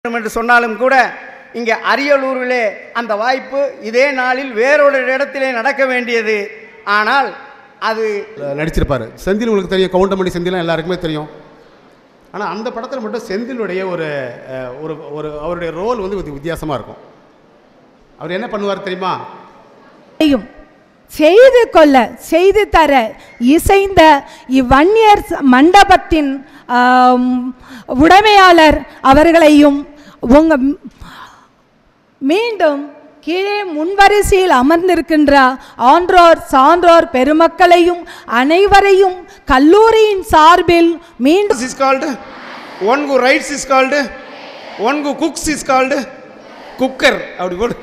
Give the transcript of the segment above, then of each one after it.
வேண்டும் என்று சொன்னாலும் கூட இங்கே அரியலூரிலே அந்த வாய்ப்பு இதே நாளில் வேறொரு இடத்திலே நடக்க வேண்டியது ஆனால் அது நடிச்சிருப்பாரு செந்தில் உங்களுக்கு தெரியும் கவுண்டமணி செந்திலாம் எல்லாருக்குமே தெரியும் ஆனால் அந்த படத்தில் மட்டும் செந்திலுடைய ஒரு அஹ், ஒரு ஒரு அவருடைய ரோல் வந்து வித்தி- வித்தியாசமா இருக்கும் அவர் என்ன பண்ணுவார் தெரியுமா செய்யும் செய்து கொள்ள செய்து தர இசைந்த இவ்வன்னியர் ச- மண்டபத்தின் ஆம், உடைமையாளர் அவர்களையும் உங்க ம்- மீண்டும் கீழே முன்வரிசையில் அமர்ந்திருக்கின்ற ஆன்றோர் சான்றோர் பெருமக்களையும் அனைவரையும் கல்லூரியின் சார்பில் மீண்டும் is called one who writes is called one who cooks is called cooker அப்படி போடு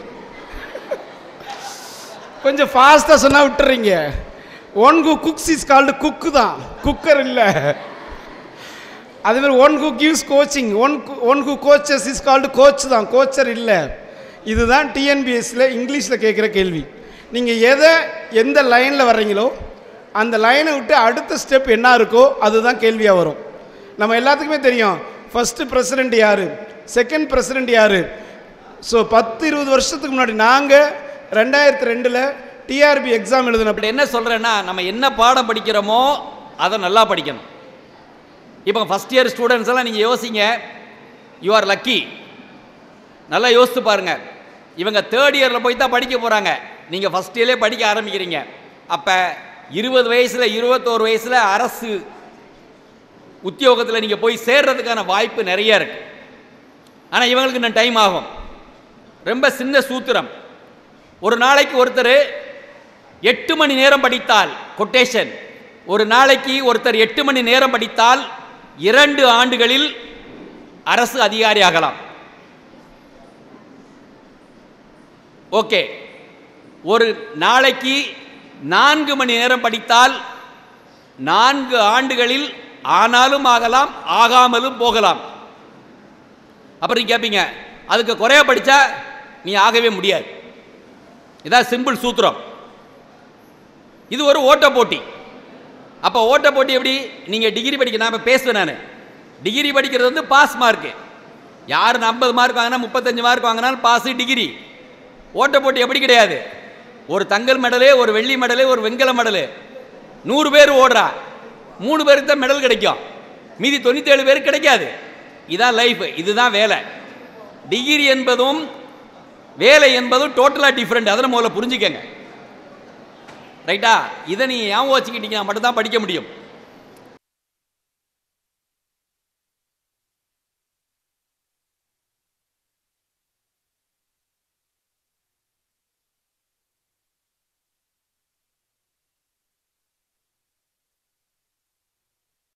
கொஞ்சம் ஃபாஸ்ட்டாக சொன்னால் விட்டுறீங்க one who cooks is called cook தான் குக்கர் இல்லை அதே மாதிரி one who gives coaching one one who coaches is called coach தான் கோச்சர் இல்லை இதுதான் டிஎன்பிஎஸ்சியில் இங்கிலீஷில் கேட்குற கேள்வி நீங்கள் எதை எந்த லைனில் வர்றீங்களோ அந்த லைனை விட்டு அடுத்த ஸ்டெப் என்ன இருக்கோ அதுதான் கேள்வியாக வரும் நம்ம எல்லாத்துக்குமே தெரியும் ஃபஸ்ட்டு பிரசிடெண்ட் யார் செகண்ட் பிரசிடெண்ட் யார் ஸோ பத்து இருபது வருஷத்துக்கு முன்னாடி நாங்கள் ரெண்டாயிரத்தி ரெண்டில் டிஆர்பி எக்ஸாம் எழுதினப்ப அப்படி என்ன சொல்கிறேன்னா நம்ம என்ன பாடம் படிக்கிறோமோ அதை நல்லா படிக்கணும் இப்போ ஃபஸ்ட் இயர் ஸ்டூடெண்ட்ஸ் எல்லாம் நீங்கள் யோசிங்க யூ ஆர் லக்கி நல்லா யோசித்து பாருங்க இவங்க தேர்ட் இயரில் போய் தான் படிக்க போகிறாங்க நீங்கள் ஃபஸ்ட் இயர்லேயே படிக்க ஆரம்பிக்கிறீங்க அப்போ இருபது வயசில் இருபத்தோரு வயசில் அரசு உத்தியோகத்தில் நீங்கள் போய் சேர்றதுக்கான வாய்ப்பு நிறைய இருக்கு ஆனால் இவங்களுக்கு இன்னும் டைம் ஆகும் ரொம்ப சின்ன சூத்திரம் ஒரு நாளைக்கு ஒருத்தர் எட்டு மணி நேரம் படித்தால் கொட்டேஷன் ஒரு நாளைக்கு ஒருத்தர் எட்டு மணி நேரம் படித்தால் இரண்டு ஆண்டுகளில் அரசு அதிகாரி ஆகலாம் ஓகே ஒரு நாளைக்கு நான்கு மணி நேரம் படித்தால் நான்கு ஆண்டுகளில் ஆனாலும் ஆகலாம் ஆகாமலும் போகலாம் அப்புறம் நீங்க கேட்பீங்க அதுக்கு குறைய படித்தா நீ ஆகவே முடியாது இதான் சிம்பிள் சூத்திரம் இது ஒரு ஓட்ட போட்டி அப்போ ஓட்ட போட்டி எப்படி நீங்கள் டிகிரி படிக்க நான் இப்போ பேசுவேன் நான் டிகிரி படிக்கிறது வந்து பாஸ் மார்க்கு யார் ஐம்பது மார்க் வாங்கினா முப்பத்தஞ்சு மார்க் வாங்கினாலும் பாஸ் டிகிரி ஓட்ட போட்டி எப்படி கிடையாது ஒரு தங்கல் மெடலு ஒரு வெள்ளி மெடலு ஒரு வெண்கல மெடலு நூறு பேர் ஓடுறா மூணு பேருக்கு தான் மெடல் கிடைக்கும் மீதி தொண்ணூத்தேழு பேருக்கு கிடைக்காது இதான் லைஃப் இதுதான் வேலை டிகிரி என்பதும் வேலை என்பதும் டோட்டலாக டிஃப்ரெண்ட் அதில் முதல்ல புரிஞ்சுக்கங்க ரைட்டா இதை நீ ஞாபகம் வச்சுக்கிட்டீங்கன்னா மட்டும்தான் படிக்க முடியும்